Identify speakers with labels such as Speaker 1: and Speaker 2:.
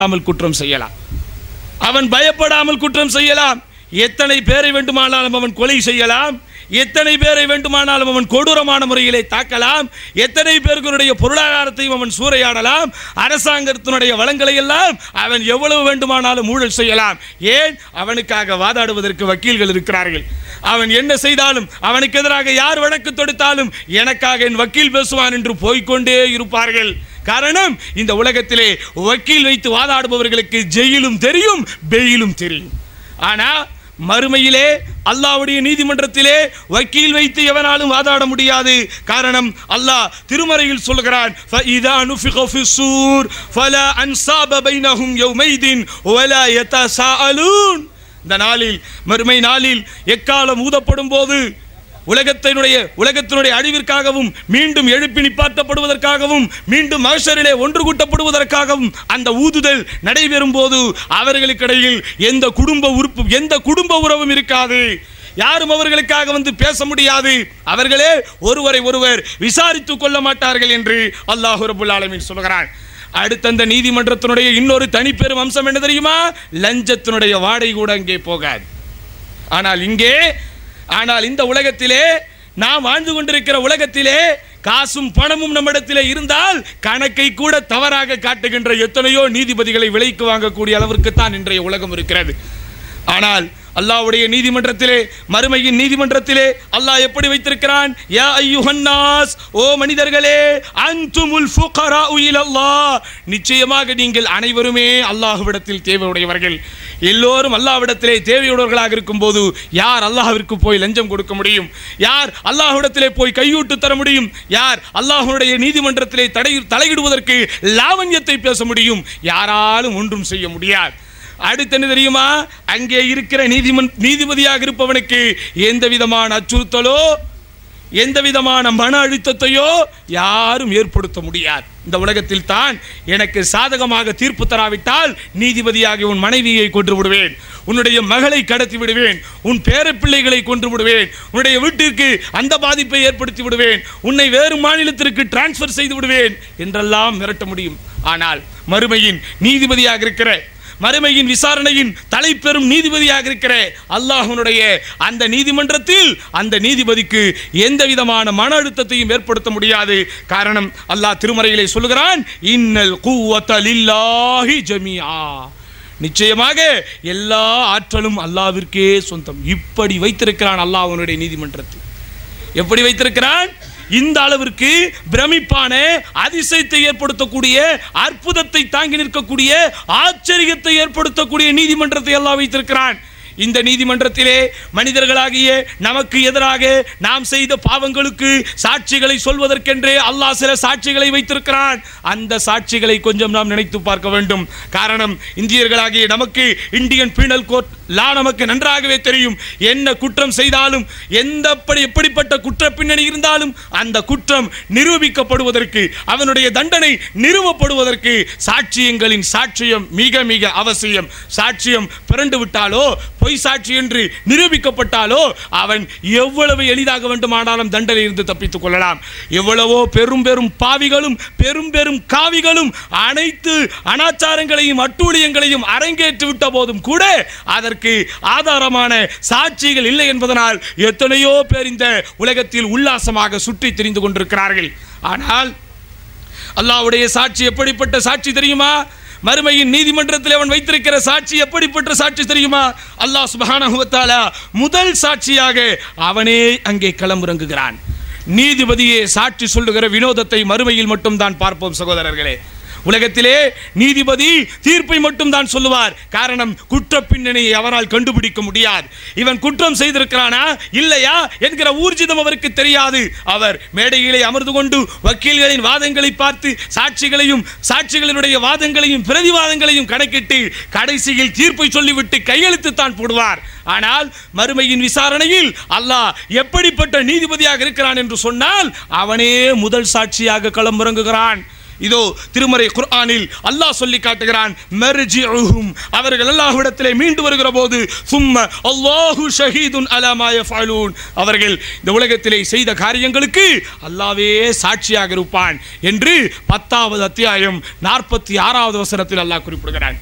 Speaker 1: பயப்படாமல் குற்றம் செய்யலாம் அவன் பயப்படாமல் குற்றம் செய்யலாம் எத்தனை பேரை வேண்டுமானாலும் அவன் கொலை செய்யலாம் எத்தனை பேரை வேண்டுமானாலும் அவன் கொடூரமான முறையிலே தாக்கலாம் எத்தனை பேர்களுடைய பொருளாதாரத்தையும் அவன் சூறையாடலாம் அரசாங்கத்தினுடைய வளங்களை எல்லாம் அவன் எவ்வளவு வேண்டுமானாலும் ஊழல் செய்யலாம் ஏன் அவனுக்காக வாதாடுவதற்கு வக்கீல்கள் இருக்கிறார்கள் அவன் என்ன செய்தாலும் அவனுக்கு எதிராக யார் வழக்கு தொடுத்தாலும் எனக்காக என் வக்கீல் பேசுவான் என்று போய்க்கொண்டே இருப்பார்கள் காரணம் இந்த உலகத்திலே வக்கீல் வைத்து வாதாடுபவர்களுக்கு ஜெயிலும் தெரியும் பெயிலும் தெரியும் ஆனா மறுமையிலே அல்லாஹ்வுடைய நீதிமன்றத்திலே வக்கீல் வைத்து எவனாலும் வாதாட முடியாது காரணம் அல்லாஹ் திருமறையில் சொல்கிறான் فَإِذَا نُفِخَ فِي الصُّورِ فَلَا أَنْسَابَ بَيْنَهُمْ يَوْمَئِذٍ وَلَا يَتَسَاءَلُونَ இந்த நாளில் மறுமை நாளில் எக்காலம் ஊதப்படும் போது உலகத்தினுடைய உலகத்தினுடைய அழிவிற்காகவும் மீண்டும் எழுப்பி நிப்பாட்டப்படுவதற்காகவும் மீண்டும் மகஷரிலே ஒன்று கூட்டப்படுவதற்காகவும் அந்த ஊதுதல் நடைபெறும் போது அவர்களுக்கிடையில் எந்த குடும்ப உறுப்பு எந்த குடும்ப உறவும் இருக்காது யாரும் அவர்களுக்காக வந்து பேச முடியாது அவர்களே ஒருவரை ஒருவர் விசாரித்துக் கொள்ள மாட்டார்கள் என்று அல்லாஹ் ரபுல் ஆலமீன் சொல்கிறான் அடுத்த அந்த நீதிமன்றத்தினுடைய இன்னொரு தனிப்பெரும் அம்சம் என்ன தெரியுமா லஞ்சத்தினுடைய வாடை கூட அங்கே போகாது ஆனால் இங்கே ஆனால் இந்த உலகத்திலே நாம் வாழ்ந்து கொண்டிருக்கிற உலகத்திலே காசும் பணமும் நம்மிடத்திலே இருந்தால் கணக்கை கூட தவறாக காட்டுகின்ற எத்தனையோ நீதிபதிகளை விலைக்கு வாங்கக்கூடிய அளவிற்கு தான் இன்றைய உலகம் இருக்கிறது ஆனால் அல்லாஹ்வுடைய நீதிமன்றத்திலே மறுமையின் நீதிமன்றத்திலே அல்லாஹ் எப்படி வைத்திருக்கிறான் யா ஐயுஹன்னாஸ் ஓ மனிதர்களே அன்துமுல் ஃபுகராஉ இலல்லாஹ் நிச்சயமாக நீங்கள் அனைவருமே அல்லாஹ்விடத்தில் தேவையுடையவர்கள் எல்லோரும் அல்லாஹ்விடத்திலே தேவையுடையவர்களாக இருக்கும்போது யார் அல்லாஹ்விற்கு போய் லஞ்சம் கொடுக்க முடியும் யார் அல்லாஹ்விடத்திலே போய் கையூட்டு தர முடியும் யார் அல்லாஹ்வுடைய நீதிமன்றத்திலே தடை தலையிடுவதற்கு லாவண்யத்தை பேச முடியும் யாராலும் ஒன்றும் செய்ய முடியாது அடுத்து என்ன தெரியுமா அங்கே இருக்கிற நீதிமன் நீதிபதியாக இருப்பவனுக்கு எந்த விதமான அச்சுறுத்தலோ எந்த விதமான மன அழுத்தத்தையோ யாரும் ஏற்படுத்த முடியாது இந்த உலகத்தில் தான் எனக்கு சாதகமாக தீர்ப்பு தராவிட்டால் நீதிபதியாக உன் மனைவியை கொன்று விடுவேன் உன்னுடைய மகளை கடத்தி விடுவேன் உன் பேரப்பிள்ளைகளை கொன்று விடுவேன் உன்னுடைய வீட்டிற்கு அந்த பாதிப்பை ஏற்படுத்தி விடுவேன் உன்னை வேறு மாநிலத்திற்கு டிரான்ஸ்ஃபர் செய்து விடுவேன் என்றெல்லாம் மிரட்ட முடியும் ஆனால் மறுமையின் நீதிபதியாக இருக்கிற மறுமையின் விசாரணையின் தலைப்பெரும் நீதிபதியாக இருக்கிற அல்லாஹ்வுடைய அந்த நீதிமன்றத்தில் அந்த நீதிபதிக்கு எந்த விதமான மன அழுத்தத்தையும் ஏற்படுத்த முடியாது காரணம் அல்லாஹ் திருமறையிலே சொல்லுகிறான் இன்னல் குவத்த லில்லாஹி ஜமீஆ நிச்சயமாக எல்லா ஆற்றலும் அல்லாவிற்கே சொந்தம் இப்படி வைத்திருக்கிறான் அல்லாஹ் அவனுடைய நீதிமன்றத்தில் எப்படி வைத்திருக்கிறான் இந்த அளவிற்கு பிரமிப்பான அதிசயத்தை ஏற்படுத்தக்கூடிய அற்புதத்தை தாங்கி நிற்கக்கூடிய ஆச்சரியத்தை ஏற்படுத்தக்கூடிய நீதிமன்றத்தை எல்லாம் வைத்திருக்கிறான் இந்த நீதிமன்றத்திலே மனிதர்களாகிய நமக்கு எதிராக நாம் செய்த பாவங்களுக்கு சாட்சிகளை சொல்வதற்கென்றே அல்லாஹ் சில சாட்சிகளை வைத்திருக்கிறான் அந்த சாட்சிகளை கொஞ்சம் நாம் நினைத்து பார்க்க வேண்டும் காரணம் இந்தியர்களாகிய நமக்கு இந்தியன் பீனல் கோர்ட் லா நமக்கு நன்றாகவே தெரியும் என்ன குற்றம் செய்தாலும் எந்தப்படி எப்படிப்பட்ட குற்ற பின்னணி இருந்தாலும் அந்த குற்றம் நிரூபிக்கப்படுவதற்கு அவனுடைய தண்டனை நிறுவப்படுவதற்கு சாட்சியங்களின் சாட்சியம் மிக மிக அவசியம் சாட்சியம் பிறண்டு விட்டாலோ பொய் சாட்சி என்று நிரூபிக்கப்பட்டாலோ அவன் எவ்வளவு எளிதாக வேண்டுமானாலும் தண்டனை இருந்து தப்பித்துக் கொள்ளலாம் எவ்வளவோ பெரும் பெரும் பாவிகளும் பெரும் பெரும் காவிகளும் அனைத்து அனாச்சாரங்களையும் அட்டூழியங்களையும் அரங்கேற்றி விட்ட போதும் கூட அதற்கு ஆதாரமான சாட்சிகள் இல்லை என்பதனால் எத்தனையோ பேர் இந்த உலகத்தில் உல்லாசமாக சுற்றி திரிந்து கொண்டிருக்கிறார்கள் ஆனால் அல்லாஹ்வுடைய சாட்சி எப்படிப்பட்ட சாட்சி தெரியுமா மறுமையின் நீதிமன்றத்தில் அவன் வைத்திருக்கிற சாட்சி எப்படிப்பட்ட சாட்சி தெரியுமா அல்லாஹ் சுப்ஹானஹு வ தஆலா முதல் சாட்சியாக அவனே அங்கே களமிறங்குகிறான் நீதிபதியே சாட்சி சொல்லுகிற வினோதத்தை மறுமையில் மட்டும் தான் பார்ப்போம் சகோதரர்களே உலகத்திலே நீதிபதி தீர்ப்பை மட்டும் தான் சொல்லுவார் காரணம் குற்ற பின்னணியை அவரால் கண்டுபிடிக்க முடியாது இவன் குற்றம் செய்திருக்கிறானா இல்லையா என்கிற ஊர்ஜிதம் அவருக்கு தெரியாது அவர் மேடையிலே அமர்ந்து கொண்டு வக்கீல்களின் வாதங்களை பார்த்து சாட்சிகளையும் சாட்சிகளினுடைய வாதங்களையும் பிரதிவாதங்களையும் கணக்கிட்டு கடைசியில் தீர்ப்பை சொல்லிவிட்டு கையெழுத்து தான் போடுவார் ஆனால் மறுமையின் விசாரணையில் அல்லாஹ் எப்படிப்பட்ட நீதிபதியாக இருக்கிறான் என்று சொன்னால் அவனே முதல் சாட்சியாக களமிறங்குகிறான் இதோ திருமறை குர்ஆனில் அல்லாஹ் சொல்லி காட்டுகிறான் மர்ஜிஉஹும் அவர்கள் அல்லாஹ்விடத்திலே மீண்டு வருகிற போது சும்ம அல்லாஹு ஷஹீதுன் அலா மா யஃபஅலூன் அவர்கள் இந்த உலகத்திலே செய்த காரியங்களுக்கு அல்லாஹ்வே சாட்சியாக இருப்பான் என்று பத்தாவது அத்தியாயம் நாற்பத்தி ஆறாவது வசனத்தில் அல்லாஹ் குறிப்பிடுகிறான்